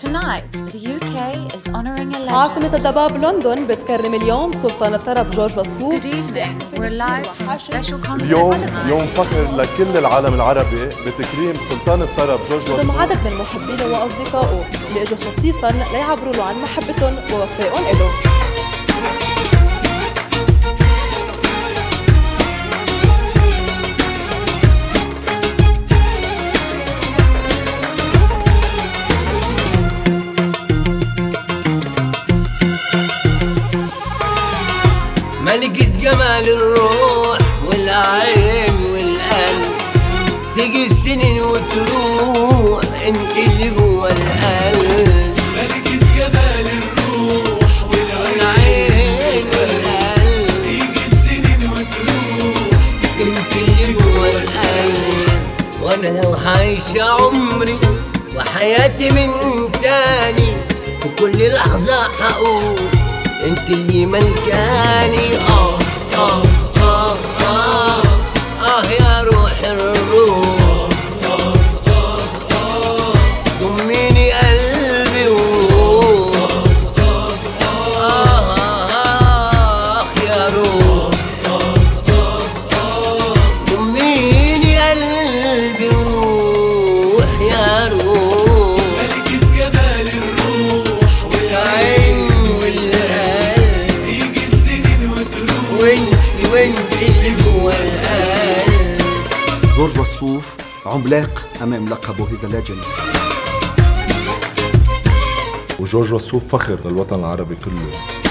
Tonight, the UK is honoring a legend. عاصمة الضباب لندن بتكرم اليوم سلطان الطرب جورج وسوف Good evening. We're live from a special concert اليوم tonight. يوم فخر لكل العالم العربي بتكريم سلطان الطرب جورج ضم وسوف عدد من محبينه وأصدقائه اللي اجوا خصيصا ليعبروا له عن محبتهم ووفائهم له ملكة جمال الروح والعين والقلب تيجي السنين وتروح انت اللي جوا القلب ملكة جمال الروح والعين والقلب تيجي السنين وتروح انت اللي جوا القلب وانا لو عايشة عمري وحياتي من تاني في كل لحظة هقول انت اللي ملكاني اه اه اه اه اه يا روح الروح ضميني قلبي وروح آه آه آه يا روح ضميني قلبي وروح يا روح ملكة جمال الروح العين والقلب تيجي السنين وتروح وانت وانت اللي جوا القلب جورج وسوف عملاق امام لقبه هيز ليجند وجورج وسوف فخر للوطن العربي كله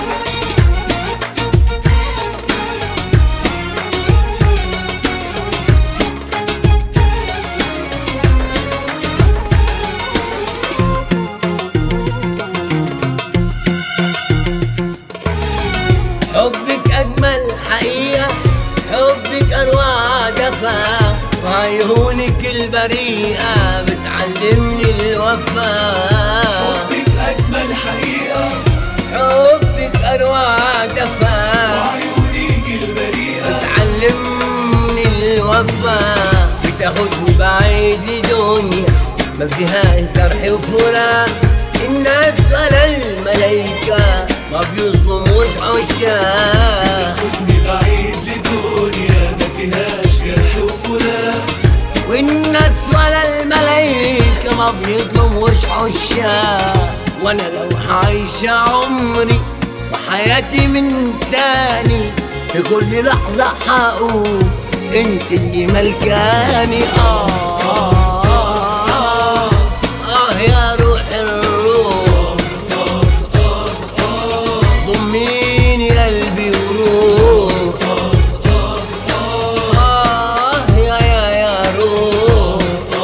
حبك أجمل حقيقة حبك أنواع دفا وعيونك البريئة بتعلمني الوفاء بك أجمل حقيقة حبك أنواع دفا عيونيك البريئة بتعلمني الوفاء بتاخدني بعيد لدنيا ما فيهاش جرح وفراق الناس ولا الملايكة ما بيظلموش عشاق خدني بعيد لدنيا ما فيهاش جرح وفراق والناس ولا الملايكة ما بيظلموش عشاق وانا لو عايشة عمري وحياتي من تاني في كل لحظة هقول انت اللي ملكاني آه آه, آه, آه يا روح الروح ضميني قلبي وروح آه يا يا يا روح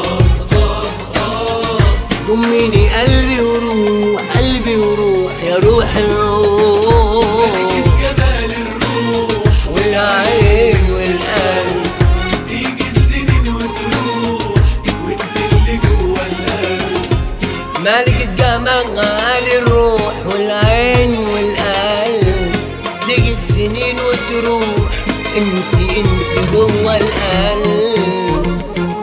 ضميني قلبي وروح قلبي وروح يا روح الروح جمال الروح والعين والقلب تيجي السنين وتروح وانت اللي جوا القلب ملكة جمال الروح والعين والقلب تيجي السنين وتروح انت انت جوا القلب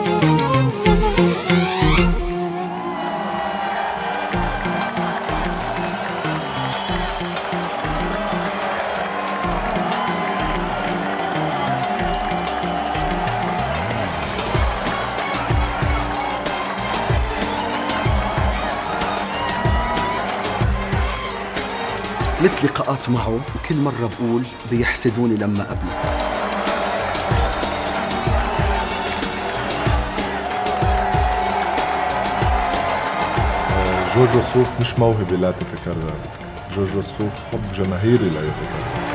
ثلاث لقاءات معه وكل مرة بقول بيحسدوني لما قبله جورج وسوف مش موهبة لا تتكرر جورج وسوف حب جماهيري لا يتكرر